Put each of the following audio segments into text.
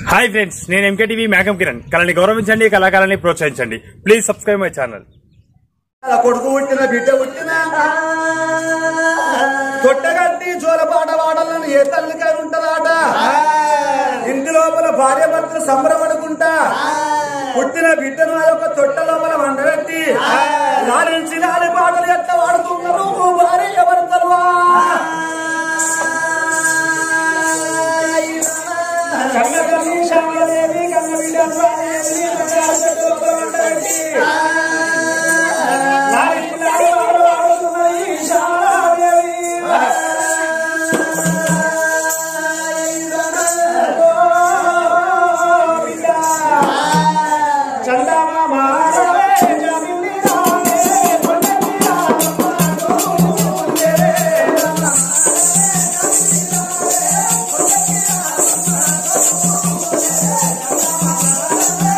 Hi friends నేను MKTV మేఘం కిరణ్ కళని గౌరవించండి కళాకారాన్ని ప్రోత్సహించండి ప్లీజ్ సబ్స్క్రైబ్ మై ఛానల్ ఆ కొడుకు పుట్టిన బిడ్డ పుట్టిన తొట్టగట్టి జోలపాట వాడాలని ఏ తల్లికాయ ఉంటదాట ఇంటి లోపల భార్య భర్తలు సంబరపడుకుంటా పుట్టిన బిడ్డను ఆ యొక్క తొట్ట లోపల వండబెట్టి లాలించి లాలి పాటలు ఎట్లా వాడుతున్నారు భార్య భర్తలు కన్న తల్లి శ్యామలదేవి కన్న బిడ్డ స్వామిదేవి, కన్న బిడ్డ లోపల వండబెట్టి చందా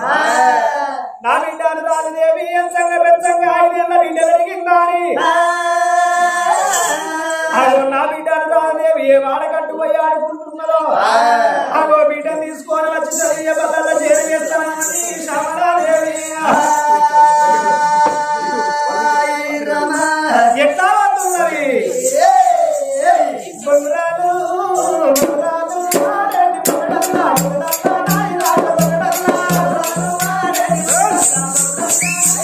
నా బిడ్డ అనురాధదేవి ఎంతంగా పెంచంగా ఐదేళ్ల బిడ్డ పెరిగిందాని అదో నా బిడ్డ అనురాధదేవి ఏ వాడ కట్టుపోయి ఆడుకుంటున్నదో అగో బిడ్డను తీసుకొని వచ్చి చదివే బల్ల చేరవేస్తానని శ్యామలాదేవి ఎట్లా వస్తున్నది బొంగురాలు, బొంగురాలు, ఆడేటి బొంగురన్నా, బొంగురన్నా, నాయనాట బొంగురన్నా, బొంగురాలు, ఆడేటి బొంగురన్నా.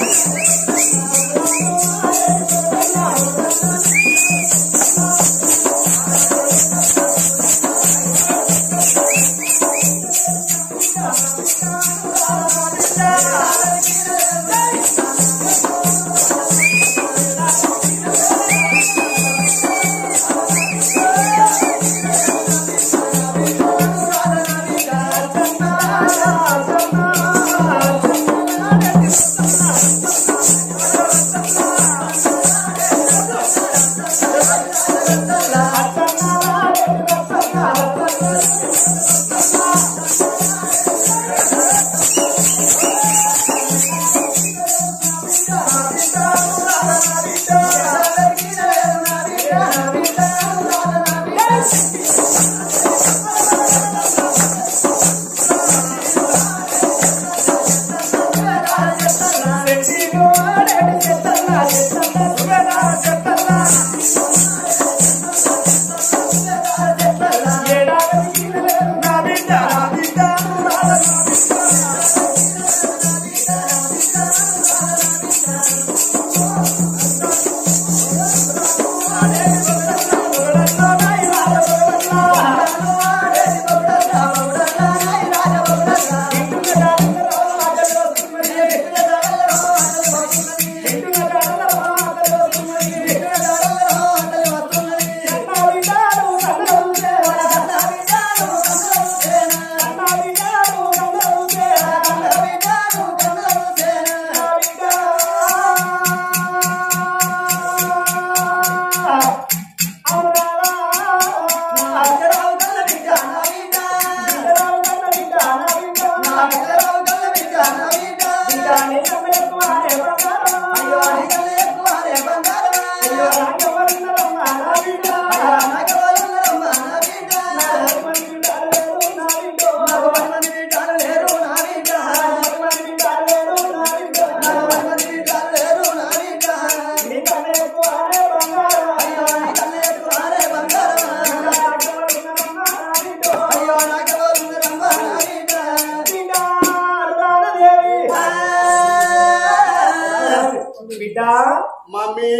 బిడ్డ మమ్మీ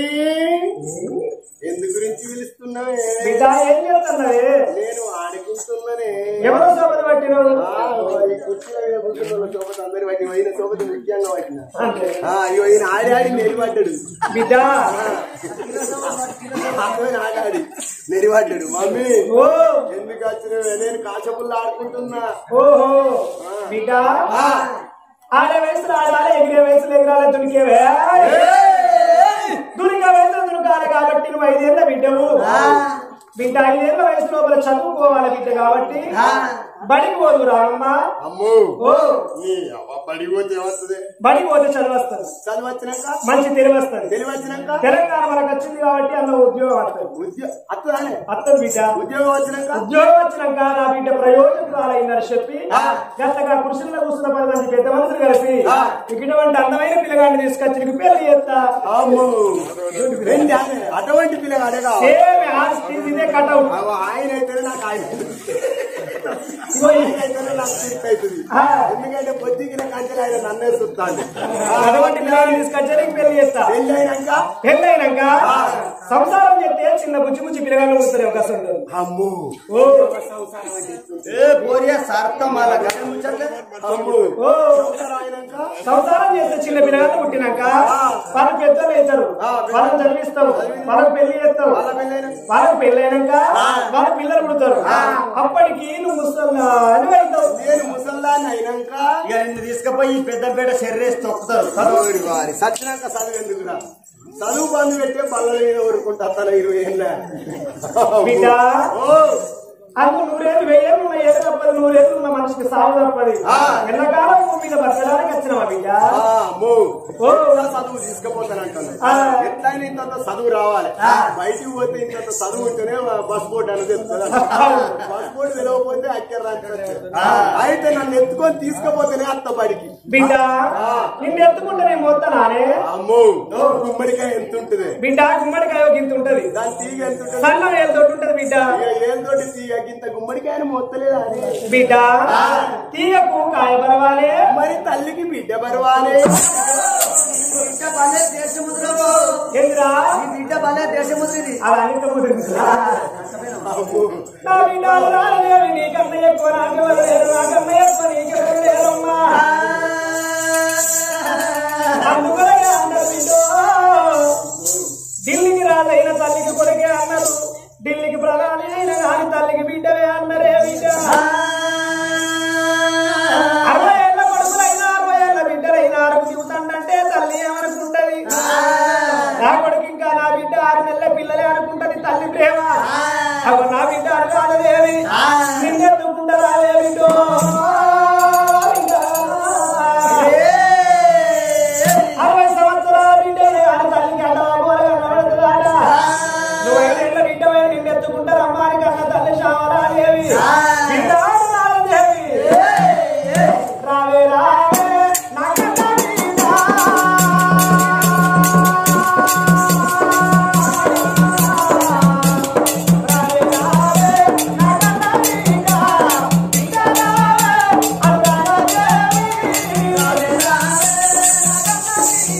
ఎందు గురించి పిలుస్తున్నావే బిడ్డ ఏం చేస్తున్నది నేను ఆడుకుంటున్నానే ఎవరో సోపతి పట్టినవు ఆ, ఈ కుర్చీల మీద కూర్చున్న సోపతి అందరి వాటి పోయిన సోపతి ముఖ్యంగా పట్టిన అంతే ఆ, ఇగో ఈయన ఆడి ఆడి నెరిపడ్డాడు బిడ్డ ఆడాడి నెరిపడ్డాడు మమ్మీ ఓ ఎందుకు వచ్చినవే నేను కాచపుల్ల ఆడుకుంటున్నా ఓహో బిడ్డ ఆడే వయసులో ఆడాలి ఎగిరే వయసులో ఎగిరాలి దునికేవే దునికే వయసులో దునకాలి కాబట్టి నువ్వు ఐదేళ్ల బిడ్డవు బిడ్డ ఐదేళ్ల వయసు లోపల చదువుకోవాలి బిడ్డ కాబట్టి బడికి పోదు రావమ్మా అమ్మో ఓ నీ అవ్వ బడికి పోతే ఏమవుతుంది బడికి పోతే చదువు వస్తుంది చదువు వచ్చినాక మంచి తెలివి వస్తుంది తెలివి వచ్చినాక తెలంగాణ మనకు వచ్చింది కాబట్టి అందులో ఉద్యోగం వస్తుంది ఉద్యోగం అత్తదానే వస్తుంది బిడ్డ ఉద్యోగం వచ్చినాక ఉద్యోగం వచ్చినాక నా బిడ్డ ప్రయోజకురాలైందని చెప్పి గంటగా కృషిలో కూర్చున్న పది మంది పెద్ద మనుషులు కలిసి ఇటువంటి అందమైన పిల్లగాడిని తీసుకొచ్చి నీకు పెళ్లి చేస్తా అమ్మో ఏంటి ఆయన? అటువంటి పిల్లగాడేగా సేమ్ ఆస్తి ఇదే కటౌట్ అవ్వ, ఆయన అయితే నాకు ఆయన ఇగో ఈ- ఆయన అయితేనే నాకు తృప్తి అవుతుంది ఆ, ఎందుకంటే పొద్దుగిన కంచెలు ఆయన నన్నే చూస్తాను అటువంటి పిల్లగాడిని తీసుకొచ్చి నీకు పెళ్లి చేస్తా పెళ్ళి అయినాక పెళ్ళైనాక సంసారం చేస్తే చిన్న బుజ్జి బుజ్జి పిల్లగాళ్ళు పుడతారు అవకాశం ఉంటుంది అమ్ము ఓ ఏ పోరియా సార్థం అలా అమ్ము ఓ అయినాక సంసారం చేస్తే చిన్న పిల్లగాళ్ళు పుట్టినాక వాళ్ళు పెద్దలు అవుతారు వాళ్ళని చదివిస్తావు వాళ్ళకి పెళ్లి చేస్తావు వాళ్ళ పెళ్ళైన వాళ్ళకి పెళ్ళైనాక వాళ్ళ పిల్లలు పుడతారు అప్పటికి నువ్వు ముసల్లా అని వెళ్తావు నేను ముసల్దాన్ని అయినాక ఇక నిన్ను తీసుకుపోయి ఈ పెద్దపేట శరీరేసి తొక్కుతారు ఓరి వారి సచ్చినాక చదువు ఎందుకురా చదువు బంధు పెట్టే బల్ల మీద ఊరుకుంటా తన ఇరవై ఏళ్ళ బిడ్డ ఓ అందుకు నూరేళ్ళు వెయ్యేళ్ళు ఉన్న ఏళ్ళు తప్పదు నూరేళ్ళు ఉన్న మనిషికి సాగు తప్పది ఆ. ఎల్లకాలం మీద బతకడానికి వచ్చినావా బిడ్డ ఆ, అమ్మో ఓ. ఎట్లా చదువు తీసుకుపోతానంటాను ఆ. ఎట్లయినా ఇంత చదువు రావాలి బయటికి పోతే ఇంత చదువు ఉంటేనే బస్ బోర్డు అనేది తెలుస్తుంది బస్ బోర్డు తెలియకపోతే అక్కర అయితే నన్ను ఎత్తుకొని తీసుకుపోతేనే అత్త బడికి బిడ్డ ఆ. నిన్ను ఎత్తుకుంటే నేను పోతానానే అమ్మో గుమ్మడికాయ ఎంత ఉంటుంది బిడ్డ గుమ్మడికాయ ఒక ఇంత ఉంటది దాని తీగ ఎంత ఉంటుంది సన్న వేలు తోటి ఉంటది బిడ్డ ఇక ఏం తోటి తీగ ఇంత గుమ్మడికాయను మొత్తలేదా అని బిడ్డ తీయకు కాయ పరవాలే మరి తల్లికి బిడ్డ బరవాలి బిడ్డ భలే దేశముద్రము ఎందురా ఈ బిడ్డ భలే దేశముద్రది అలా అనిత నా బిడ్డ రాలదేవి నీకన్నా ఎక్కువ నాకెవరు లేరు నాకన్నా ఎక్కువ నీకెవరు లేరమ్మా అందువలనే అన్నారు బిడ్డో ఢిల్లీకి రాలైన తల్లికి కొడుకే అన్నారు ఢిల్లీకి ప్రధాని అయిన నాని తల్లికి బిడ్డవే అన్నరే బిడ్డ అరవై ఏళ్ళ కొడుకులైనా అరవై ఏళ్ళ బిడ్డలైనా అరకు చూడంటే తల్లి ఏమనుకుంటది నా కొడుకు ఇంకా నా బిడ్డ ఆరు నెలల పిల్లలే అనుకుంటది తల్లి ప్రేమ అవ నా బిడ్డ అనుకోదేవి నిన్నెత్తుకుంటా రాలే బిడ్డో అరవై సంవత్సరాల బిడ్డలే అని తల్లికి అడ్డవాబోలే అన్నవాడుతుందాట నువ్వు ఐదేళ్ల బిడ్డవే నిన్నెత్తుకుంటారు అమ్మానికి అన్న తల్లి శ్యామలాదేవి బిడ్డ రామదేవి రావే రావే నా కన్న బిడ్డ. రావే రావే నా కన్న బిడ్డ. బిడ్డ రావే అల్లాదేవి. రావే రావే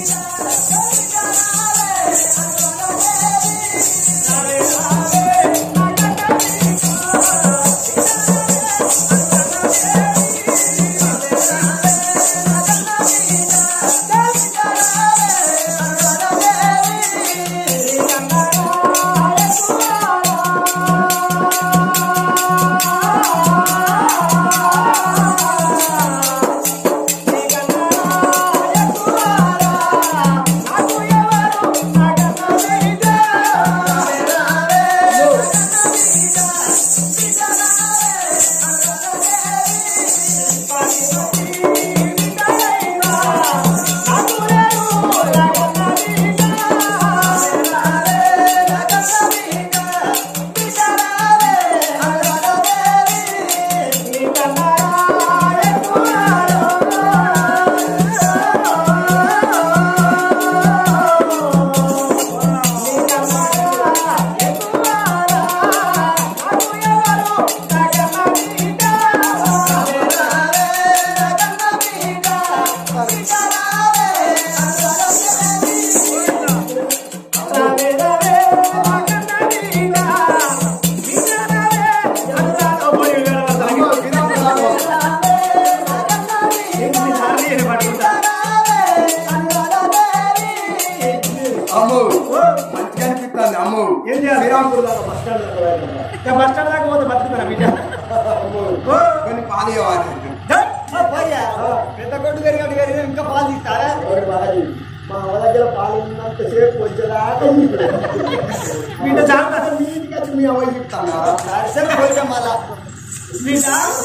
అమ్మో మంచిగా అనిపిస్తుంది అమ్మో ఏం చేయాలి? శ్రీరాంపూర్ దాకా బస్ స్టాండ్ దాకా వెళ్ళాలి. బస్ స్టాండ్ దాకా పోతే బతుకుతారా బిడ్డ అమ్మో, కొన్ని పాలు ఇవ్వాలి పెద్ద కొట్టు గారి గారి ఇంకా పాలు తీస్తారా ఒకటి బాగా మా అమ్మ దగ్గర పాలు ఉన్నంతసేపు వచ్చేదాకా బిడ్డ చాలా నీటికి వచ్చి మీ అమ్మాయి చెప్తాను సరే పోయినా మళ్ళా బిడ్డ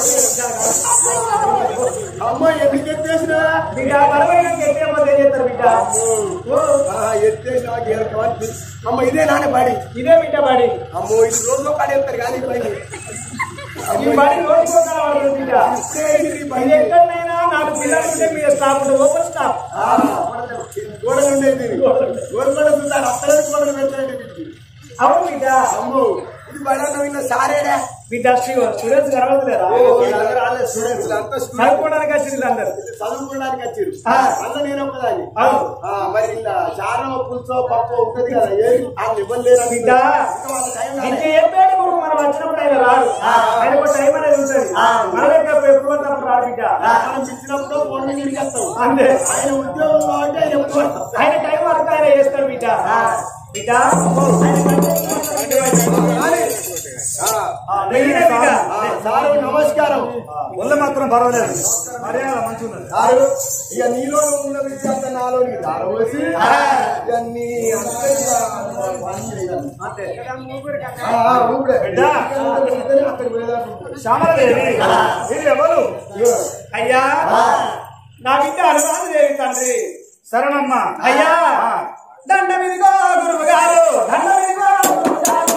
అమ్మ ఎందుకు ఎత్తేసినా బిడ్డ బలమైన ఎక్కేపోతే ఏం చేస్తారు బిడ్డ ఓ, ఎత్తేసినా గేరకవాలి అమ్మ ఇదే నాన్న బాడీ ఇదే బిడ్డ బాడి అమ్మో ఇది రోజు కాడి వెళ్తారు కానీ ఈ పైన. ఈ బాడి రోజుకో కలవాలి బిడ్డ ఇది ఎక్కడైనా నాకు పిల్లలు ఉంటే మీరు స్టాప్ ఉంటుంది ఓపెన్ స్టాప్ ఆ, గోడలు ఉండేది గోడలు చూస్తారు అత్తలేదు గోడలు పెట్టండి వీటికి అవును బిడ్డ అమ్మో ఇది బడా నవ్విన సారేడా బిడ్డ స్టూడెంట్స్ కనబడలేదా స్టూడెంట్స్ అంతా స్టూడెంట్స్ చదువుకోవడానికి వచ్చింది అందరు చదువుకోవడానికి వచ్చారు ఆ. అన్న నేను ఒకదాన్ని అవును. ఆ, మరి ఇలా చారం పులుసో పప్పు ఉంటది కదా ఏది వాళ్ళు ఇవ్వలేరు బిడ్డ వాళ్ళ టైం ఇంకా రాలే. ఏం పేరు గురువు మనం వచ్చినప్పుడు ఆయన రాడు ఆయన ఒక టైం అనేది ఉంటుంది మన దగ్గర ఎప్పుడు పడితే అప్పుడు రాడు బిడ్డ మనం పిలిచినప్పుడు ఫోన్ తిరిగేస్తాం అంతే ఆయన ఉద్యోగం కాబట్టి ఆయన ఎప్పుడు వస్తాం. ఆయన టైం వరకు ఆయన చేస్తాడు బిడ్డ బిడ్డ ఆ, నెగిరే బిడ్డ ఆ, సారు నమస్కారం వల్ల మాత్రం పర్వాలేదు మర్యాద మంచిగా ఉన్నది సారు ఇక నీలో ఉన్న విద్యార్థి నాలో దారం వేసి ఇక నీ అంతే ఇక పని చేయాలి. ఆ, ఆ, ఊపిరే. బిడ్డ. ఇక్కడికి అక్కడికి పోయేదాకా ఉంటుంది. శ్యామలదేవి ఇది ఎవరు ఇగో, అయ్యా నా బిడ్డ అనురాధ దేవి తండ్రి సరేనమ్మా అయ్యా ఆ. దండమిదిగో గురువు గారు దండమిదిగో గురువు గారు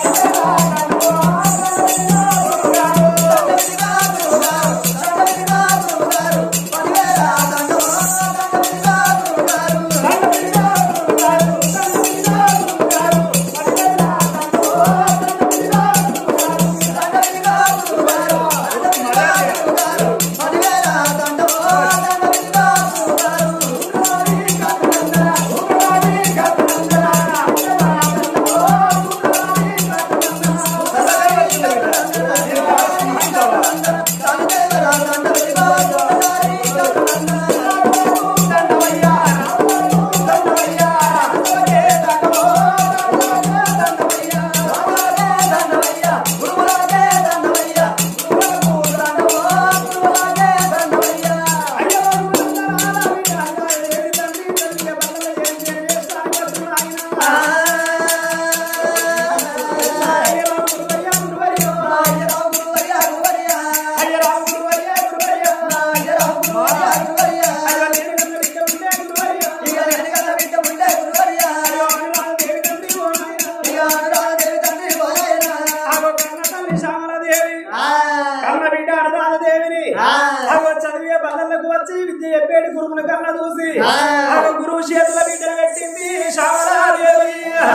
కన్న బిడ్డ అనురాధదేవిని అగో చదివే బల్లలకు వచ్చి విద్య చెప్పేటి గురువుని కన్న చూసి అగో గురువు చేతుల బిడ్డను పెట్టింది శ్యామలాదేవి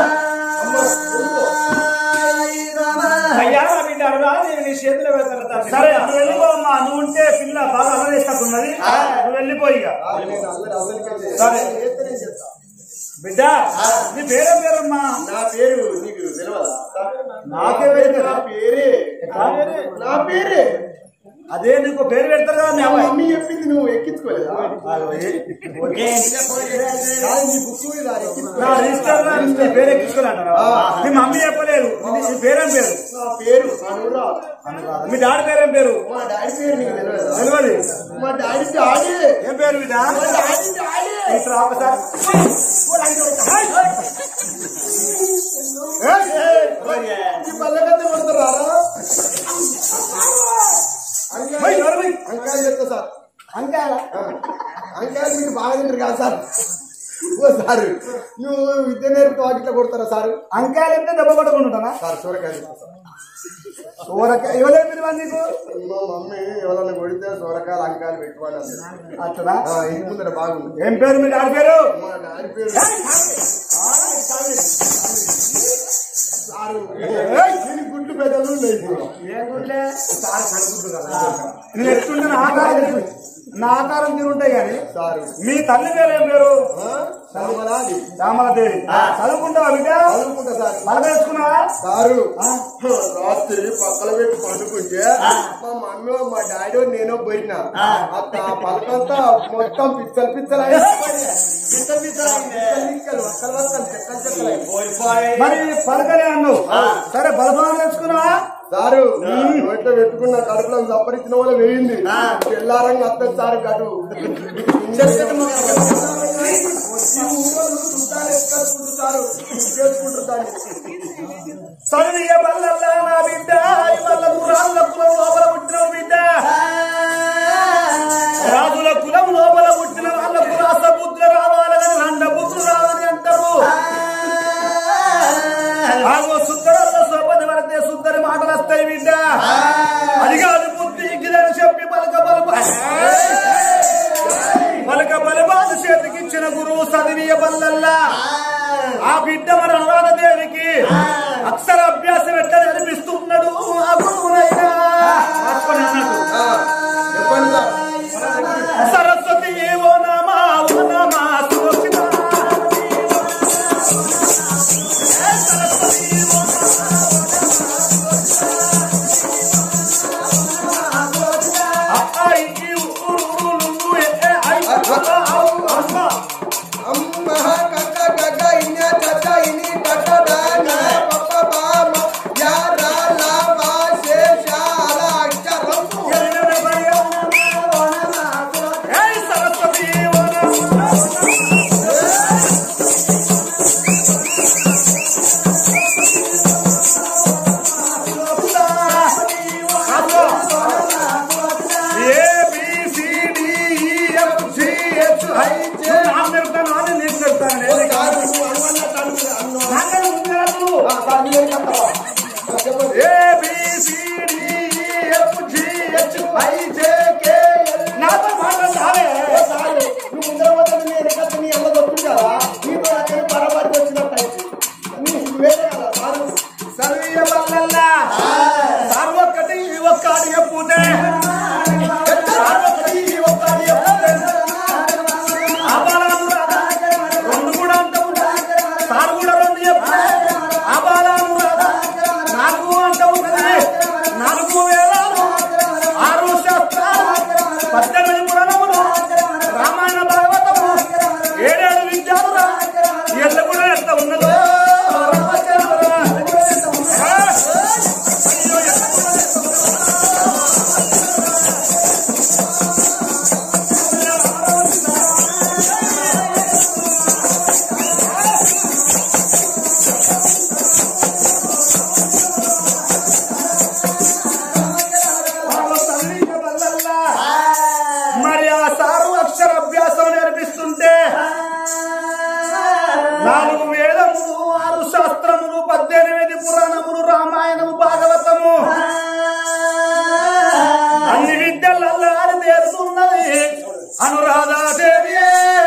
అయ్యా నా బిడ్డ అనురాధదేవి నీ చేతుల పెడతారు సరే నువ్వు వెళ్ళిపో అమ్మా నువ్వు ఉంటే పిల్ల బాగా అలవేస్తున్నది నువ్వు వెళ్ళిపో ఇక సరే బిడ్డ నీ పేరే పేరమ్మా నా పేరు నీకు తెలియదా నాకే పేరు నా పేరే నా పేరే అదే నీకు పేరు పెడతారు కదా మీ మా అమ్మాయి మమ్మీ చెప్పింది నువ్వు ఎక్కించుకోలేదా ఓకే. కాదు, నీ బుక్ మీద ఎక్కించుకో నా రిజిస్టర్ లో నీ పేరు ఎక్కించుకోలేంటారా మీ మమ్మీ చెప్పలేదు నీ- నీ పేరేం పేరు నా పేరు అనురా మీ డాడీ పేరేం పేరు మా డాడీ పేరు నీకు తెలియదా తెలియదు మా డాడీ డాడీ ఏం పేరు బిడ్డ మా డాడీ డాడీ ఇట్లా ఒకసారి ఈ పల్లెకత్తి కొడతారా పోయి, ఎవరు పోయి? అంకాయలు చెప్తా సార్ అంకాయల అంకాయలు మీకు బాగా తింటారు కదా సార్ ఓ సార్ నువ్వు విద్య నేర్పుతా ఇట్లా కొడతారా సార్ అంకాయలు ఎంత దెబ్బ కొట్టకుండా ఉంటానా సార్ సూరకాయ చెప్తా సార్ సూరకాయ ఎవరు మీరు నీకు మా మమ్మీ ఎవరన్నా కొడితే సూరకాయలు అంకాయలు పెట్టుకోవాలి అంది. అట్లా ఆ, ఇంటి ముందర బాగుంది ఏం పేరు మీ డాడీ పేరు మా డాడీ పేరు సారు దీని గుడ్లు పెద్దలు లేదు ఏం గుడ్లే నేను ఎట్టుంటే నా ఆకారం తిరుగు- నా ఆకారం తిరుగుంటాయి కానీ సారు మీ తల్లి పేరు ఏం పేరు శ్యామలాది శ్యామలదేవి చదువుకుంటావా బిడ్డ చదువుకుంటా సార్ బల వేసుకున్నావా సారు రాత్రి పక్కన పెట్టి పండుకుంటే మా మమ్మీ మా డాడీ నేను పోయినా అత్త ఆ పలకంతా మొత్తం పిచ్చలు పిచ్చలు పిచ్చలు పిచ్చలు పిచ్చలు వక్కలు వక్కలు చెక్కలు చెక్కలు మరి పలకలే అన్నావు సరే బలభావం వేసుకున్నావా సారు నోట్లో పెట్టుకున్న కడుపులో సంపరించిన వాళ్ళ వేయింది తెల్లారంగా అత్తది సారు గడు సారు చేసుకుంటారు దాన్ని చదివియ బల్లల్లా నా బిడ్డ ఈ బల్ల దూరాల కులం లోపల పుట్టిన బిడ్డ రాజుల కులం లోపల పుట్టిన వాళ్ళకు రాసబుద్ధులు రావాలని రండ బుద్ధులు రావాలని అంటారు ఆగో సుద్దరల్ల సోపది పడితే సుద్దరి మాటలు వస్తాయి బిడ్డ అది కాదు బుద్ధి గిదని చెప్పి పలక బలప పలక బలబాదు చేతికిచ్చిన గురువు చదివియ బల్లల్లా ఆ బిడ్డ మన అనురాధ దేవికి అక్షర అభ్యాసం ఎట్లా నేర్పిస్తున్నాడు ఆ గురువునైనా రాసుకొని అన్నట్టు. చెప్పండి సార్ సరస్వతి ఓ నమా ఓ నమా సురక్షిత అమ్మ కక్క కక్క ఇన్న కక్క ఇని కక్క దాన హైచే నాకు నేర్పుతాను అని నీకు నేర్పుతాను నేను కాదు నువ్వు అనుకున్నట్టు అనుకున్నా అన్నో నాకన్నా ముందు రాదు. ఆ, సార్ మీరు కట్టవా చెప్పండి A B C D E F G H I J K L నాతో మాట్లాడాలి ఏ సార్ నువ్వు ముందర పోతే నేను ఎక్కడ నీ అమ్మ దొరుకుతుంది కదా నీతో అక్కడ పరపడి వచ్చినట్టు అయితే నీ వేరే కదా సార్ సర్వీయ వల్లల్లా సార్ ఒక్కటి ఒక్కటి చెప్పుతే సార్ ఒక్కటి ఒక్కటి చెప్పుతే ఆబాలను రాదా? రెండు కూడా అంటావు సార్ కూడా రెండు చెప్తే ఆబాలను రాదా? నాలుగు అంటావు కదా నాలుగు వేలాలు ఆరు శాస్త్రాలు పద్దెనిమిది పురాణములు రామాయణ భాగవతము ఏడేడు విద్యాలురా ఎల్ల కూడా ఎంత ఉన్నదో రామచంద్ర. ఆ! అయ్యో, ఎంత వాళ్ళ తల్లికి వల్లల్లా. మరి ఆ సారు అక్షర అభ్యాసం నేర్పిస్తుంటే నాలుగు వేదములు ఆరు శాస్త్రములు పద్దెనిమిది పురాణములు రామాయణము భాగవతము అన్ని విద్యలలో ఆడి నేర్చున్నది అనురాధాదేవి